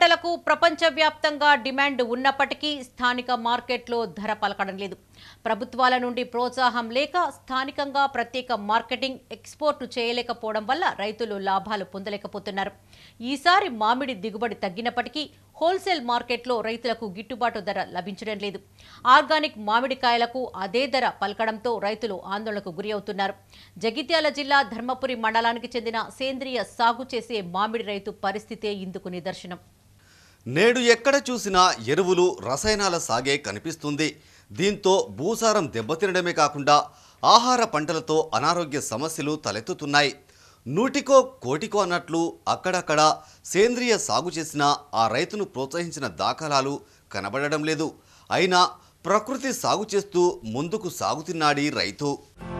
పంటలకు ప్రపంచవ్యాప్తంగా డిమాండ్ ఉన్నప్పటికీ స్థానిక మార్కెట్లో ధర పలకడం లేదు ప్రభుత్వాల నుండి ప్రోత్సాహం లేక స్థానికంగా ప్రత్యేక మార్కెటింగ్ ఎక్స్పోర్ట్ చేయలేకపోవడం వల్ల రైతులు లాభాలు పొందలేకపోతున్నారు ఈసారి మామిడి దిగుబడి తగ్గినప్పటికీ హోల్సేల్ మార్కెట్లో రైతులకు గిట్టుబాటు ధర లభించడం లేదు ఆర్గానిక్ మామిడికాయలకు అదే ధర పలకడంతో రైతులు ఆందోళనకు గురి అవుతున్నారు జగిత్యాల జిల్లా ధర్మపురి మండలానికి చెందిన సేంద్రియ సాగు చేసే మామిడి రైతు పరిస్థితే ఇందుకు నిదర్శనం నేడు ఎక్కడ చూసినా ఎరువులు రసాయనాల సాగే కనిపిస్తుంది దీంతో భూసారం దెబ్బతినడమే కాకుండా ఆహార పంటలతో అనారోగ్య సమస్యలు తలెత్తుతున్నాయి నూటికో కోటికో అన్నట్లు అక్కడక్కడ సేంద్రియ సాగు చేసిన ఆ రైతును ప్రోత్సహించిన దాఖలాలు కనబడడం లేదు అయినా ప్రకృతి సాగు చేస్తూ ముందుకు సాగుతున్నాడీ రైతు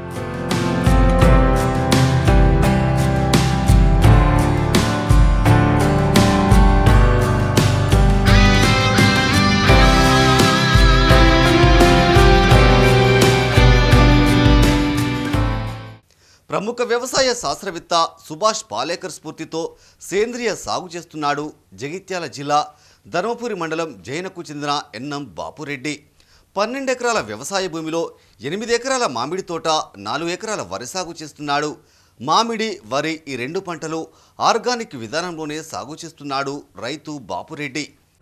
ప్రముఖ వ్యవసాయ శాస్త్రవేత్త సుభాష్ పాలేకర్ స్ఫూర్తితో సేంద్రియ సాగు చేస్తున్నాడు జగిత్యాల జిల్లా ధర్మపురి మండలం జైనకు చెందిన ఎన్ఎం బాపురెడ్డి పన్నెండు ఎకరాల వ్యవసాయ భూమిలో ఎనిమిది ఎకరాల మామిడి తోట నాలుగు ఎకరాల వరి సాగు చేస్తున్నాడు మామిడి వరి ఈ రెండు పంటలు ఆర్గానిక్ విధానంలోనే సాగు చేస్తున్నాడు రైతు బాపురెడ్డి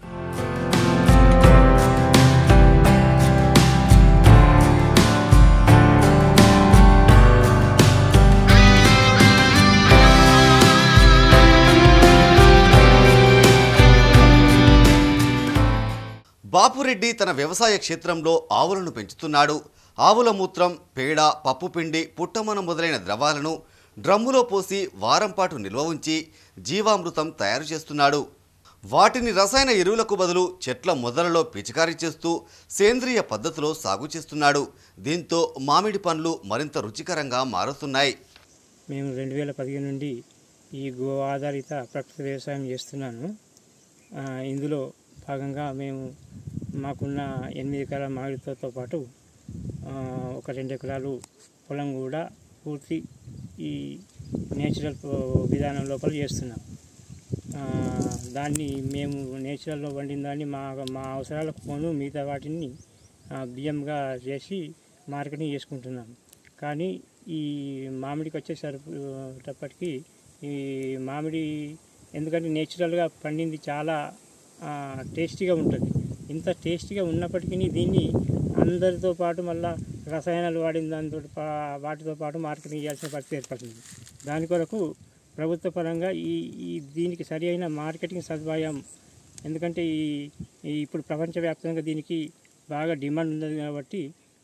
బాపురెడ్డి తన వ్యవసాయ క్షేత్రంలో ఆవులను పెంచుతున్నాడు ఆవుల మూత్రం పేడ పప్పుపిండి పుట్టమన మొదలైన ద్రవాలను డ్రమ్ములో పోసి వారం పాటు నిల్వ ఉంచి జీవామృతం తయారు చేస్తున్నాడు వాటిని రసాయన ఎరువులకు బదులు చెట్ల మొదలలో పిచికారీ చేస్తూ సేంద్రియ పద్ధతిలో సాగు చేస్తున్నాడు దీంతో మామిడి పండ్లు మరింత రుచికరంగా మారుతున్నాయి మేము రెండు వేల పదిహేను నుండి ఈ గో ఆధారిత ప్రకృతి వ్యవసాయం చేస్తున్నాను ఆ, ఇందులో భాగంగా మేము మాకున్న ఎనిమిది ఎకరాల మామిడితో పాటు ఆ, ఒక రెండు ఎకరాలు పొలం కూడా పూర్తి ఈ నేచురల్ విధానం లోపల చేస్తున్నాం ఆ, దాన్ని మేము నేచురల్లో వండిన దాన్ని మా మా అవసరాలకు పోను మిగతా వాటిని ఆ, బియ్యంగా చేసి మార్కెటింగ్ చేసుకుంటున్నాం కానీ ఈ మామిడికి వచ్చేసరిటప్పటికి ఈ మామిడి ఎందుకంటే నేచురల్గా పండింది చాలా ఆ, టేస్టీగా ఉంటుంది ఇంత టేస్టీగా ఉన్నప్పటికీ దీన్ని అందరితో పాటు మళ్ళా రసాయనాలు వాడిన దాంతో పా- వాటితో పాటు మార్కెటింగ్ చేయాల్సిన పరిస్థితి ఏర్పడుతుంది దాని కొరకు ప్రభుత్వ పరంగా ఈ ఈ దీనికి సరి అయిన మార్కెటింగ్ సదుపాయం ఎందుకంటే ఈ ఈ ఇప్పుడు ప్రపంచవ్యాప్తంగా దీనికి బాగా డిమాండ్ ఉన్నది కాబట్టి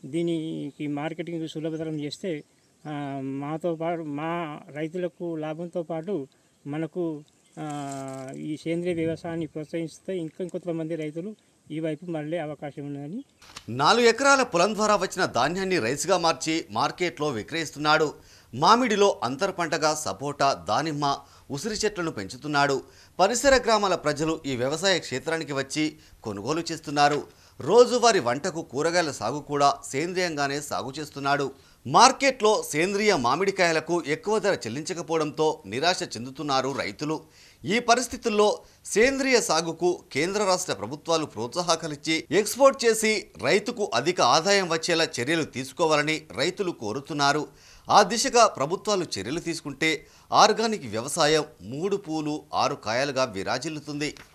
దీనికి మార్కెటింగ్ సులభతరం చేస్తే ఆ, మాతో పాటు మా రైతులకు లాభంతో పాటు మనకు ఆ, ఈ సేంద్రియ వ్యవసాయాన్ని ప్రోత్సహిస్తే ఇంకా ఇంకొంతమంది రైతులు ఈ వైపు మళ్ళీ అవకాశం ఉన్నదని నాలుగు ఎకరాల పొలం ద్వారా వచ్చిన ధాన్యాన్ని రైస్గా మార్చి మార్కెట్లో విక్రయిస్తున్నాడు మామిడిలో అంతర పంటగా సపోటా దానిమ్మ ఉసిరి చెట్లను పెంచుతున్నాడు పరిసర గ్రామాల ప్రజలు ఈ వ్యవసాయ క్షేత్రానికి వచ్చి కొనుగోలు చేస్తున్నారు రోజువారి వంటకు కూరగాయల సాగు కూడా సేంద్రియంగానే సాగు చేస్తున్నాడు మార్కెట్లో సేంద్రియ మామిడికాయలకు ఎక్కువ ధర చెల్లించకపోవడంతో నిరాశ చెందుతున్నారు రైతులు ఈ పరిస్థితుల్లో సేంద్రియ సాగుకు కేంద్ర రాష్ట్ర ప్రభుత్వాలు ప్రోత్సాహకాలిచ్చి ఎక్స్పోర్ట్ చేసి రైతుకు అధిక ఆదాయం వచ్చేలా చర్యలు తీసుకోవాలని రైతులు కోరుతున్నారు ఆ దిశగా ప్రభుత్వాలు చర్యలు తీసుకుంటే ఆర్గానిక్ వ్యవసాయం మూడు పూలు ఆరు కాయలుగా విరాజిల్లుతుంది